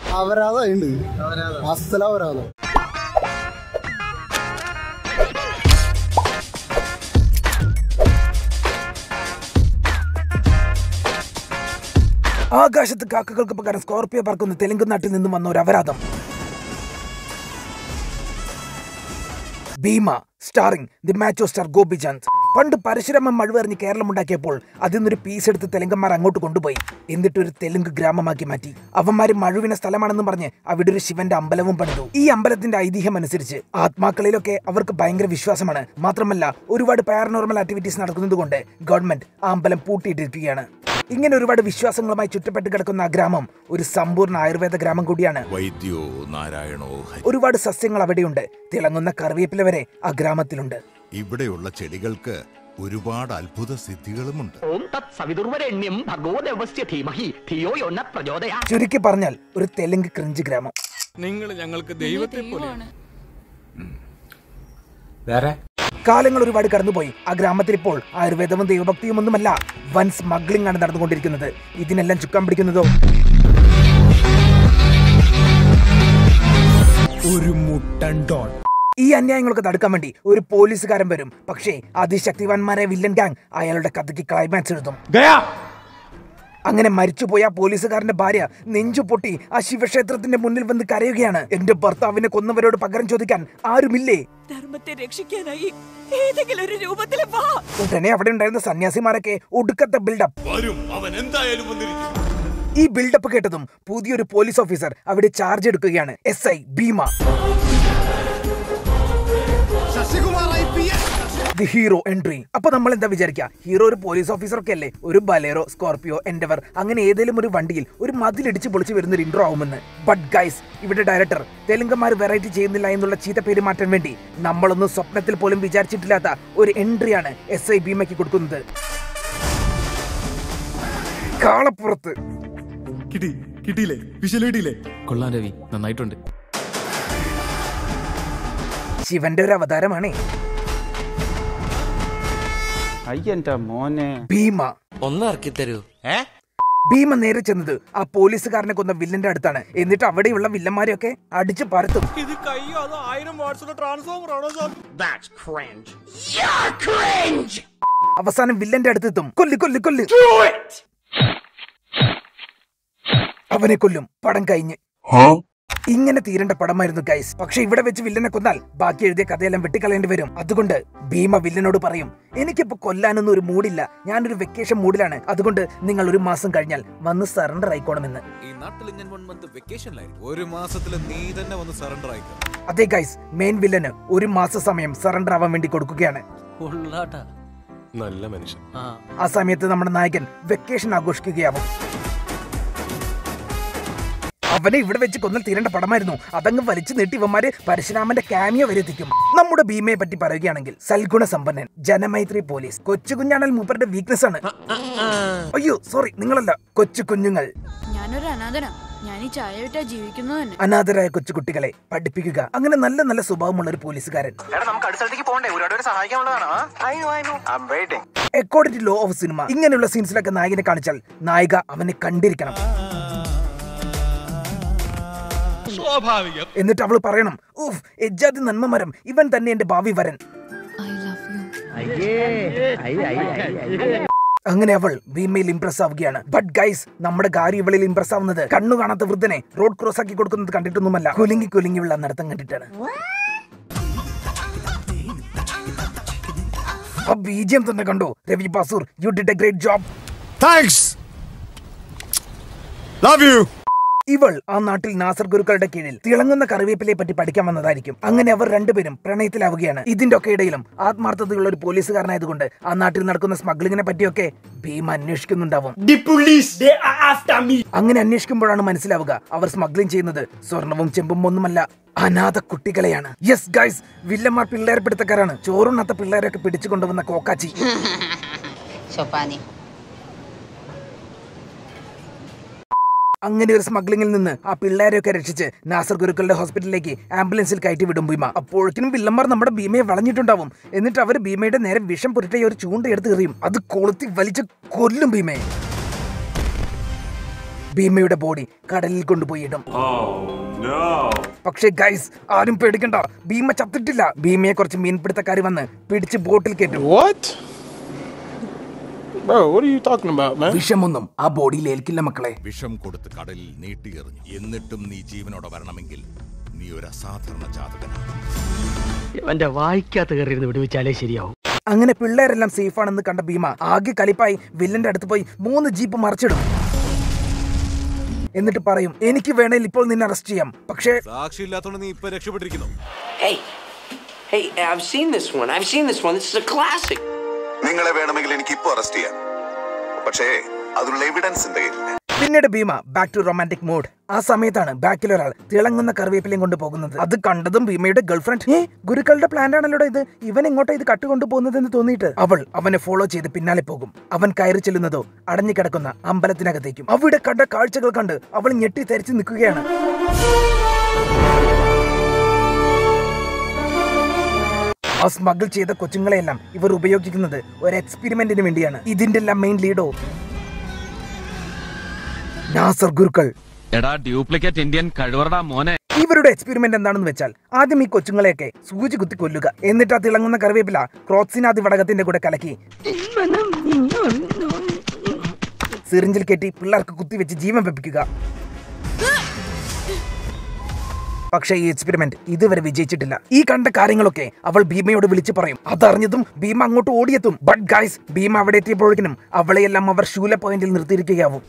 അപരാധം ഉണ്ട് അസല അപരാധം ആകാശത്ത് കാക്കകൾക്ക് പകരം സ്കോർപ്പിയോ പറക്കുന്ന തെലുങ്ക് നാട്ടിൽ നിന്നും വന്ന ഒരു അപരാധം Bhima starring the macho star Gopichand പണ്ട് പരശുരാമൻ മഴുവെറിഞ്ഞ് കേരളം ഉണ്ടാക്കിയപ്പോൾ അതിൽ നിന്നൊരു പീസ് എടുത്ത് തെലുങ്കന്മാർ അങ്ങോട്ട് കൊണ്ടുപോയി എന്നിട്ട് ഒരു തെലുങ്ക് ഗ്രാമമാക്കി മാറ്റി അവന്മാര് മഴുവിന സ്ഥലമാണെന്ന് പറഞ്ഞ് അവിടെ ഒരു ശിവന്റെ അമ്പലവും പണിതു ഈ അമ്പലത്തിന്റെ ഐതിഹ്യം അനുസരിച്ച് ആത്മാക്കളിലൊക്കെ അവർക്ക് ഭയങ്കര വിശ്വാസമാണ് മാത്രമല്ല ഒരുപാട് പാരനോർമൽ ആക്ടിവിറ്റീസ് നടക്കുന്നത് കൊണ്ട് ഗവൺമെന്റ് ആ അമ്പലം പൂട്ടിയിട്ടിരിക്കുകയാണ് ഇങ്ങനെ ഒരുപാട് വിശ്വാസങ്ങളുമായി ചുറ്റപ്പെട്ട് കിടക്കുന്ന ആ ഗ്രാമം ഒരു സമ്പൂർണ്ണ ആയുർവേദ ഗ്രാമം കൂടിയാണ് വൈദ്യോ നാരായണോ ഹരി ഒരുപാട് സസ്യങ്ങൾ അവിടെയുണ്ട് തിളങ്ങുന്ന കറിവേപ്പില വരെ ആ ഗ്രാമത്തിലുണ്ട് ഇവിടെയുള്ള ചെടികൾക്ക് ഒരുപാട് അത്ഭുത സിദ്ധികളുമുണ്ട് ഓം തത് സവിതുർവരണ്യം ഭഗവോ ദേവസ്യ ധീമഹി ധിയോ യോ ന പ്രചോദയാ ചുരുക്കി പറഞ്ഞാൽ ഒരു തെലുങ്ക് ക്രിഞ്ച് ഗ്രാമം നിങ്ങൾ ഞങ്ങൾക്ക് ദൈവത്തെ പോലെ കാലങ്ങൾ ഒരുപാട് കടന്നുപോയി ആ ഗ്രാമത്തിൽ ഇപ്പോൾ ആയുർവേദവും ദൈവഭക്തിയും ഒന്നുമല്ല വൻ സ്മഗ്ലിംഗ് ആണ് നടന്നുകൊണ്ടിരിക്കുന്നത് ഇതിനെല്ലാം ചുക്കാൻ പിടിക്കുന്നതോ ഒരു മുട്ടൻ ഡോൺ ഈ അന്യായങ്ങളൊക്കെ തടുക്കാൻ വേണ്ടി ഒരു പോലീസുകാരൻ വരും പക്ഷേ അതിശക്തിവാന്മാരെ വില്ലൻ ഗാങ് അയാളുടെ കഥയ്ക്ക് ക്ലൈമാക്സ് എഴുതും അങ്ങനെ മരിച്ചുപോയ ആ പോലീസുകാരന്റെ ഭാര്യ നെഞ്ചു പൊട്ടി ആ ശിവക്ഷേത്രത്തിന്റെ മുന്നിൽ വന്ന് കരയുകയാണ് എന്റെ ഭർത്താവിനെ കൊന്നവരോട് പകരം ചോദിക്കാൻ ആരുമില്ലേ ധർമ്മത്തെ രക്ഷിക്കാനായി ഏതെങ്കിലും ഒരു രൂപത്തിൽ വാ ഉടനെ അവിടെ ഉണ്ടായിരുന്ന സന്യാസിമാരൊക്കെ ഒടുക്കത്തെ ബിൽഡപ്പ് വരും അവൻ എന്തായാലും വന്നിരിക്കും ഈ ബിൽഡപ്പ് കേട്ടതും പുതിയൊരു പോലീസ് ഓഫീസർ അവിടെ ചാർജ് എടുക്കുകയാണ് S I Bhima the hero entry അപ്പൊ നമ്മൾ എന്താ വിചാരിക്കുക ഹീറോ ഒരു പോലീസ് ഓഫീസർ ഒക്കെ അല്ലേ ഒരു ബലേറോ സ്കോർപിയോ എൻഡവർ അങ്ങനെ ഏതെങ്കിലും ഒരു വണ്ടിയിൽ ഒരു മതിലിടിച്ച് പൊളിച്ച് വരുന്ന ഒരു ഇൻട്രോ ആവുമെന്ന് ബട്ട് ഗൈസ് ഇവിടെ ഡയറക്ടർ തെലുങ്കന്മാർ വെറൈറ്റി ചെയ്യുന്നില്ല എന്നുള്ള ചീത്ത പേര് മാറ്റാൻ വേണ്ടി നമ്മളൊന്നും സ്വപ്നത്തിൽ പോലും വിചാരിച്ചിട്ടില്ലാത്ത ഒരു എൻട്രിയാണ് എസ് ഐ ഭീമയ്ക്ക് കൊടുക്കുന്നത് കാളപ്പുറത്ത് കിട്ടി കിട്ടിയില്ലേ വിഷൽ കിട്ടിയില്ലേ കൊള്ളാം രവി നന്നായിട്ടുണ്ട് ശിവന്റെ ഒരു അവതാരമാണേ അയ്യന്റെ മോനെ ഭീമ ഒന്ന് ഇറക്കി തരൂ ഭീമ നേരെ ചെന്നത് ആ പോലീസുകാരനെ കൊന്ന വില്ലന്റെ അടുത്താണ് എന്നിട്ട് അവിടെയുള്ള വില്ലന്മാരെയൊക്കെ അടിച്ചു പരത്തും ഇത് കയ്യോ അതോ ആയിരം വാട്സുള്ള ട്രാൻസ്ഫോമർ ആണോ അവസാനം വില്ലന്റെ അടുത്തെത്തും കൊല്ലി കൊല്ലി കൊല്ലി അവനെ കൊല്ലും പടം കഴിഞ്ഞ് ഇങ്ങനെ തീരേണ്ട പടമായിരുന്നു ഗൈസ് പക്ഷെ ഇവിടെ വെച്ച് വില്ലനെ കൊന്നാൽ ബാക്കി എഴുതിയ കഥയെല്ലാം വെട്ടിക്കളയേണ്ടി വരും അതുകൊണ്ട് ഭീമ വില്ലനോട് പറയും എനിക്കിപ്പോ കൊല്ലാനൊന്നും ഒരു മൂഡില്ല ഞാനൊരു വെക്കേഷൻ മൂഡിലാണ് അതുകൊണ്ട് നിങ്ങൾ ഒരു മാസം കഴിഞ്ഞാൽ വന്ന് സറണ്ടർ ആയിക്കോണമെന്ന് ഈ നാട്ടിൽ ഞാൻ വൺ മന്ത് വെക്കേഷനിലായിരിക്കും ഒരു മാസത്തിൽ നീ തന്നെ വന്ന് സറണ്ടർ ആയിക്കോ അതെ ഗൈസ് മെയിൻ വില്ലന് ഒരു മാസ സമയം സറണ്ടർ ആവാൻ വേണ്ടി കൊടുക്കുകയാണ് നല്ല മനുഷ്യൻ ആ സമയത്ത് നമ്മുടെ നായകൻ വെക്കേഷൻ ആഘോഷിക്കുകയാവും അവനെ ഇവിടെ വെച്ച് കൊന്നൽ തീരേണ്ട പടമായിരുന്നു അതങ്ങ് വലിച്ചു നീട്ടി ഇവന്മാര് പരശുരാമന്റെ ക്യാമിയോ വരെ എത്തിക്കും നമ്മുടെ ഭീമയെ പറ്റി പറയുകയാണെങ്കിൽ സൽഗുണ സമ്പന്നൻ ജനമൈത്രി പോലീസ് കൊച്ചു കുഞ്ഞാണൽ മൂപ്പരുടെ വീക്ക്നെസ് ആണ് അയ്യോ സോറി നിങ്ങളല്ല കൊച്ചു കുഞ്ഞുങ്ങൾ ഞാനൊരു അനാഥനാ ഞാൻ ഈ ചായ വിട്ടാ ജീവിക്കുന്നത് തന്നെ അനാഥരായ കൊച്ചുകുട്ടികളെ പഠിപ്പിക്കുക അങ്ങനെ നല്ല നല്ല സ്വഭാവമുള്ള ഒരു പോലീസുകാരൻ according to law of cinema ഇങ്ങനെയുള്ള സീൻസിലൊക്കെ നായകനെ കാണിച്ചാൽ നായിക അവനെ കണ്ടിരിക്കണം സ്വാഭാവികം എന്നിട്ട് അവൾ പറയണം ഊഫ് എജ്ജാതി നന്മമരം ഇവൻ തന്നെ എന്റെ ഭാവി വരൻ അങ്ങനെ അവൾ ഭീമയിൽ ഇംപ്രസ് ആവുകയാണ് ബട്ട് ഗൈസ് നമ്മുടെ ഗാരി ഇവളിൽ ഇംപ്രസ് ആവുന്നത് കണ്ണു കാണാത്ത വൃദ്ധനെ റോഡ് ക്രോസ് ആക്കി കൊടുക്കുന്നത് കണ്ടിട്ടൊന്നുമല്ല കുലുങ്ങി കുലുങ്ങിയുള്ള നടത്തം കണ്ടിട്ടാണ് ആ ബീജിയം തന്നെ കണ്ടോ Ravi Basrur you did a great job thanks love you ഇവൾ ആ നാട്ടിൽ നാസർ ഗുരുക്കളുടെ കീഴിൽ തിളങ്ങുന്ന കറിവേപ്പിലെ പറ്റി പഠിക്കാൻ വന്നതായിരിക്കും അങ്ങനെ അവർ രണ്ടുപേരും പ്രണയത്തിലാവുകയാണ് ഇതിന്റെ ഒക്കെ ഇടയിലും ആത്മാർത്ഥതയുള്ള ഒരു പോലീസുകാരനായതുകൊണ്ട് ആ നാട്ടിൽ നടക്കുന്ന സ്മഗ്ലിങ്ങിനെ പറ്റിയൊക്കെ ഭീമ അന്വേഷിക്കുന്നുണ്ടാവും അങ്ങനെ അന്വേഷിക്കുമ്പോഴാണ് മനസ്സിലാവുക അവർ സ്മഗ്ലിംഗ് ചെയ്യുന്നത് സ്വർണവും ചെമ്പും ഒന്നുമല്ല അനാഥ കുട്ടികളെയാണ് യെസ് ഗൈസ് വില്ലന്മാർ പിള്ളേരെ പിടുത്തക്കാരാണ് ചോറുണ്ണാത്ത പിള്ളേരൊക്കെ പിടിച്ചു കൊണ്ടുവന്ന കോക്കാച്ചി Sopani. അങ്ങനെ ഒരു സ്മഗ്ലിംഗിൽ നിന്ന് ആ പിള്ളേരെയൊക്കെ രക്ഷിച്ച് നാസർ ഗുരുക്കളുടെ ഹോസ്പിറ്റലിലേക്ക് ആംബുലൻസിൽ കയറ്റി വിടും ഭീമ അപ്പോഴേക്കും വില്ലന്മാർ നമ്മുടെ ഭീമയെ വളഞ്ഞിട്ടുണ്ടാവും എന്നിട്ട് അവർ ഭീമയുടെ നേരെ വിഷം പുരട്ടിയ ഒരു ചൂണ്ട എടുത്ത് എറിയും അത് കൊളുത്തി വലിച്ച് കൊല്ലും ഭീമയെ ഭീമയുടെ ബോഡി കടലിൽ കൊണ്ടുപോയി ഇടും പക്ഷേ ഗൈസ് ആരും പേടിക്കണ്ട ഭീമ ചത്തിട്ടില്ല ഭീമയെ കുറച്ച് മീൻപിടുത്തക്കാർ വന്ന് പിടിച്ച് ബോട്ടിൽ കയറ്റും വിഷമൊന്നും ആ ബോഡിയിൽ ഏൽക്കില്ല മക്കളെ വിഷം കൊടുത്ത് കടലിൽ നീട്ടിയെറിഞ്ഞു എന്നിട്ടും നീ ജീവനോടെ വരണമെങ്കിൽ നീ ഒരു അസാധാരണ ജാതകനാണ് എന്റെ വായിക്കാത്ത കയറിയിരുന്ന് വിടുവിച്ചാലേ ശരിയാവും അങ്ങനെ പിള്ളേരെല്ലാം സേഫ് ആണെന്ന് കണ്ട ഭീമ ആകെ കലിപ്പായി വില്ലന്റെ അടുത്ത് പോയി മൂന്ന് ജീപ്പ് മറിച്ചിടും എന്നിട്ട് പറയും എനിക്ക് വേണേൽ ഇപ്പോൾ നിന്നെ അറസ്റ്റ് ചെയ്യാം പക്ഷേ സാക്ഷി ഇല്ലാത്തോണ്ട് നീ ഇപ്പൊ രക്ഷപ്പെട്ടിരിക്കുന്നു Hey, hey, I've seen this one. I've seen this one. This is a classic. നിങ്ങളെ വേണമെങ്കിൽ എനിക്ക് ഇപ്പൊ അറസ്റ്റ് ചെയ്യാം പക്ഷേ അതിനുള്ള എവിഡൻസ് എന്റെ കയ്യിലില്ല പിന്നീട് Bhima back to romantic mood ആ സമയത്താണ് ബാക്കിൽ ഒരാൾ തിളങ്ങുന്ന കറിവേപ്പിലയും കൊണ്ട് പോകുന്നത് അത് കണ്ടതും ഭീമയുടെ ഗേൾഫ്രണ്ട് ഏ ഗുരുക്കളുടെ പ്ലാൻ ആണല്ലോ ഇത് ഇവൻ എങ്ങോട്ടാ ഇത് കട്ടുകൊണ്ടു പോകുന്നതെന്ന് തോന്നിയിട്ട് അവൾ അവനെ ഫോളോ ചെയ്ത് പിന്നാലെ പോകും അവൻ കയറി ചെല്ലുന്നതോ അടഞ്ഞു കിടക്കുന്ന അമ്പലത്തിനകത്തേക്കും അവിടെ കണ്ട കാഴ്ചകൾ കണ്ട് അവൾ ഞെട്ടി തരിച്ചു നിൽക്കുകയാണ് ആ സ്മഗിൾ ചെയ്ത കൊച്ചുങ്ങളെയെല്ലാം ഇവർ ഉപയോഗിക്കുന്നത് ഒരു എക്സ്പെരിമെന്റിന് വേണ്ടിയാണ് ഇതിന്റെ എല്ലാം മെയിൻ ലീഡോ നാസർ ഗുരുക്കൾ എടാ ഡ്യൂപ്ലിക്കേറ്റ് ഇന്ത്യൻ കഴിവറടാ മോനെ ഇവരുടെ എക്സ്പെരിമെന്റ് എന്താണെന്ന് വെച്ചാൽ ആദ്യം ഈ കൊച്ചുങ്ങളെയൊക്കെ സൂചി കുത്തി കൊല്ലുക എന്നിട്ട് ആ തിളങ്ങുന്ന കറിവേപ്പില ക്രോക്സിനാദി വടകത്തിന്റെ കൂടെ കലക്കി സിറിഞ്ചിൽ കെട്ടി പിള്ളേർക്ക് കുത്തിവെച്ച് ജീവൻ വെപ്പിക്കുക പക്ഷേ ഈ എക്സ്പെരിമെന്റ് ഇതുവരെ വിജയിച്ചിട്ടില്ല ഈ കണ്ട കാര്യങ്ങളൊക്കെ അവൾ ഭീമയോട് വിളിച്ചു പറയും അതറിഞ്ഞതും ഭീമ അങ്ങോട്ട് ഓടിയെത്തും ബട്ട് ഗൈസ് ഭീമ അവിടെ എത്തിയപ്പോഴേക്കും അവളെയെല്ലാം അവർ ശൂല പോയിന്റിൽ നിർത്തിയിരിക്കുകയാവും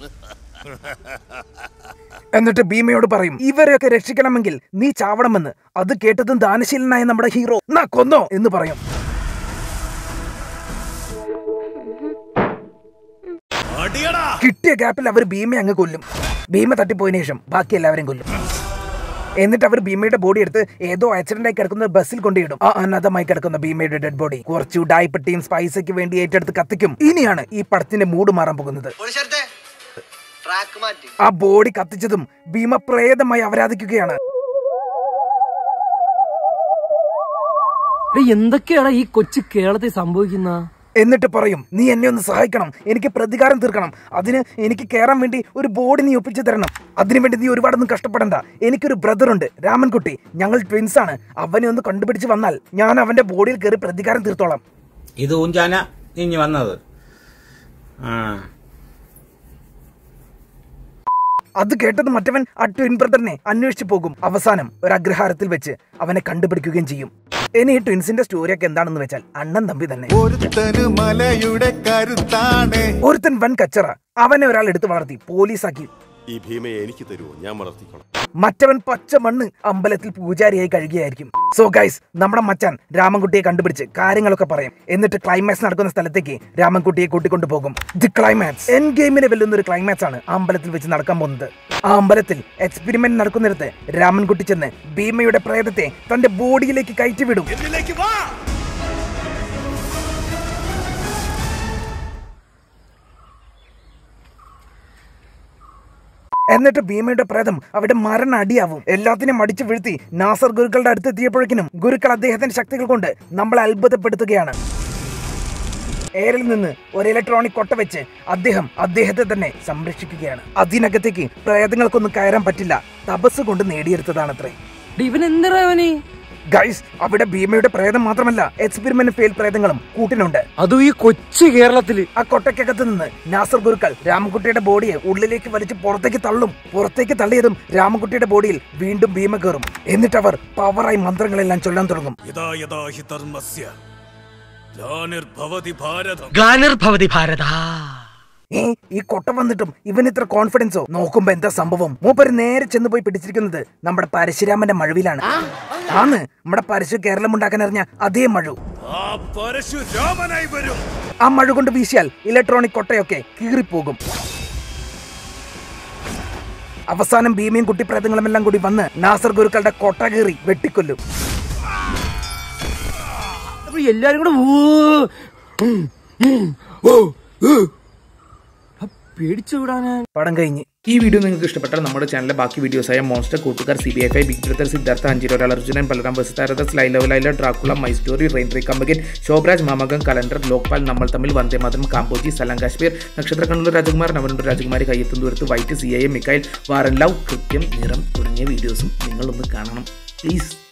എന്നിട്ട് ഭീമയോട് പറയും ഇവരെയൊക്കെ രക്ഷിക്കണമെങ്കിൽ നീ ചാവണമെന്ന് അത് കേട്ടതും ദാനശീലനായ നമ്മുടെ ഹീറോ നാ കൊന്നോ എന്ന് പറയും കിട്ടിയ ഗ്യാപ്പിൽ അവർ ഭീമയെ അങ്ങ് കൊല്ലും ഭീമ തട്ടിപ്പോയതിനു ശേഷം ബാക്കി എല്ലാവരും കൊല്ലും എന്നിട്ട് അവർ ഭീമയുടെ ബോഡി എടുത്ത് ഏതോ ആക്സിഡന്റ് ആയി കിടക്കുന്ന ബസ്സിൽ കൊണ്ടിടും ആ അനാഥമായി കിടക്കുന്ന ഭീമയുടെ ഡെഡ് ബോഡി കുറച്ചു ഡായ്പട്ടിയും സ്പൈസയ്ക്ക് വേണ്ടി ഏറ്റെടുത്ത് കത്തിക്കും ഇനിയാണ് ഈ പടത്തിന്റെ മൂഡ് മാറാൻ പോകുന്നത് ആ ബോഡി കത്തിച്ചതും ഭീമ പ്രേതമായി അവരാധിക്കുകയാണ് എന്തൊക്കെയാണ് ഈ കൊച്ചു കേരളത്തിൽ സംഭവിക്കുന്ന എന്നിട്ട് പറയും നീ എന്നെ ഒന്ന് സഹായിക്കണം എനിക്ക് പ്രതികാരം തീർക്കണം അതിന് എനിക്ക് കയറാൻ വേണ്ടി ഒരു ബോഡി നീ ഒപ്പിച്ചു തരണം അതിനുവേണ്ടി നീ ഒരുപാടൊന്നും കഷ്ടപ്പെടണ്ട എനിക്കൊരു ബ്രദർ ഉണ്ട് രാമൻകുട്ടി ഞങ്ങൾ ട്വിൻസ് ആണ് അവനെ ഒന്ന് കണ്ടുപിടിച്ച് വന്നാൽ ഞാൻ അവന്റെ ബോഡിയിൽ കയറി പ്രതികാരം തീർത്തോളാം ഇത് ഊഞ്ചാന ഇനി വന്നത് ആ അത് കേട്ടത് മറ്റവൻ ആ ട്വിൻ ബ്രദറിനെ അന്വേഷിച്ചു പോകും അവസാനം ഒരു അഗ്രഹാരത്തിൽ വെച്ച് അവനെ കണ്ടുപിടിക്കുകയും ചെയ്യും ഇനി ഈ ട്വിൻസിന്റെ സ്റ്റോറിയൊക്കെ എന്താണെന്ന് വെച്ചാൽ അണ്ണൻ തമ്പി തന്നെ ഒരുത്തന് മലയുടെ കരുത്താണ് ഒരുത്തൻ വൻ കച്ചറ അവനെ ഒരാൾ എടുത്തു വളർത്തി പോലീസാക്കി ഈ ഭീമയെ എനിക്ക് തരുമോ ഞാൻ വളർത്തിക്കോളാം മറ്റവൻ പച്ച മണ്ണ് അമ്പലത്തിൽ പൂജാരിയായി കഴുകിയായിരിക്കും സോ ഗൈസ് നമ്മുടെ മച്ചാൻ രാമൻകുട്ടിയെ കണ്ടുപിടിച്ച് കാര്യങ്ങളൊക്കെ പറയും എന്നിട്ട് ക്ലൈമാക്സ് നടക്കുന്ന സ്ഥലത്തേക്ക് രാമൻകുട്ടിയെ കൂട്ടിക്കൊണ്ടു പോകും ദി ക്ലൈമാക്സ് എൻ ഗെയിമിനെ വെല്ലുന്ന ഒരു ക്ലൈമാക്സ് ആണ് ആ അമ്പലത്തിൽ വെച്ച് നടക്കാൻ പോകുന്നത് ആ അമ്പലത്തിൽ എക്സ്പെരിമെന്റ് നടക്കുന്നിടത്ത് രാമൻകുട്ടി ചെന്ന് ഭീമയുടെ പ്രേതത്തെ തന്റെ ബോഡിയിലേക്ക് കയറ്റിവിടും എന്നിട്ട് ഭീമയുടെ പ്രേതം അവിടെ മരണ അടിയാവും എല്ലാത്തിനും അടിച്ചു വീഴ്ത്തി നാസർ ഗുരുക്കളുടെ അടുത്തെത്തിയപ്പോഴേക്കിനും ഗുരുക്കൾ അദ്ദേഹത്തിന്റെ ശക്തികൾ കൊണ്ട് നമ്മളെ അത്ഭുതപ്പെടുത്തുകയാണ് എയറിൽ നിന്ന് ഒരു ഇലക്ട്രോണിക് കൊട്ട വെച്ച് അദ്ദേഹം അദ്ദേഹത്തെ തന്നെ സംരക്ഷിക്കുകയാണ് അതിനകത്തേക്ക് പ്രേതങ്ങൾക്കൊന്നും കയറാൻ പറ്റില്ല തപസ് കൊണ്ട് നേടിയെടുത്തതാണത്രേ ഇവൻ എന്താ അവന് ഗൈസ് അവിടെ ഭീമയുടെ പ്രേതം മാത്രമല്ല എക്സ്പെരിമെന്റ് ഫെയിൽ പ്രേതങ്ങളും കൂട്ടിനുണ്ട് അതും ഈ കൊച്ചു കേരളത്തില് ആ കൊട്ടയ്ക്കകത്ത് നിന്ന് നാസർ ഗുരുക്കൾ രാമൻകുട്ടിയുടെ ബോഡിയെ ഉള്ളിലേക്ക് വലിച്ച് പുറത്തേക്ക് തള്ളും പുറത്തേക്ക് തള്ളിയതും രാമൻകുട്ടിയുടെ ബോഡിയിൽ വീണ്ടും ഭീമ കയറും എന്നിട്ട് അവർ പവറായി മന്ത്രങ്ങളെല്ലാം ചൊല്ലാൻ തുടങ്ങും യഥാ യഥാ ഹി ധർമ്മസ്യ ഗ്ലാനിർഭവതി ഭാരതം ഗ്ലാനിർഭവതി ഭാരത ഏ ഈ കൊട്ട വന്നിട്ടും ഇവൻ ഇത്ര കോൺഫിഡൻസോ നോക്കുമ്പോ എന്താ സംഭവം മൂപ്പര് നേരെ ചെന്ന് പോയി പിടിച്ചിരിക്കുന്നത് നമ്മുടെ പരശുരാമന്റെ മഴവിലാണ് ആന്ന് നമ്മുടെ പരശു കേരളം ഉണ്ടാക്കാൻ അറിഞ്ഞ അതേ മഴു ആ പരശുരാമനായി വരും ആ മഴ കൊണ്ട് വീശിയാൽ ഇലക്ട്രോണിക് കൊട്ടയൊക്കെ കീറിപ്പോകും അവസാനം ഭീമയും കുട്ടിപ്രേതങ്ങളും എല്ലാം കൂടി വന്ന് നാസർ ഗുരുക്കളുടെ കൊട്ട കീറി വെട്ടിക്കൊല്ലും അപ്പൊ എല്ലാരും കൂടെ ഊ, ഉം, ഉം, ഓ, ഊ. അപ്പൊ പേടിച്ചു വിടാനാ പടം കഴിഞ്ഞ് ഈ വീഡിയോ നിങ്ങൾക്ക് ഇഷ്ടപ്പെട്ടാൽ നമ്മുടെ ചാനലിലെ ബാക്കി വീഡിയോസായ മോൺസ്റ്റർ കൂട്ടുകാർ C B F I Big Brother Siddhartha അഞ്ചിരോരാൾ അർജുനൻ ബലറാം വസുതാരത സ്ലൈ ലെവലൈല ഡ്രാക്കുള മൈ സ്റ്റോറി റെയിൻ റേ കമ്പകൻ ശോഭരാജ് മാമകം കലണ്ടർ ലോക്പാൽ നമ്മൾ തമ്മിൽ വന്ദേ മാതരം കാമ്പോജി സലാം കാശ്മീർ നക്ഷത്ര കണ്ണൂർ രാജകുമാർ നവനുണ്ട് രാജകുമാരി കയ്യെത്തും ദൂരത്ത് വൈറ്റ് സി ഐ എം മിക്കായൽ വാറൻ ലവ് കൃത്യം നിറം തുടങ്ങിയ വീഡിയോസും നിങ്ങളൊന്ന് കാണണം പ്ലീസ്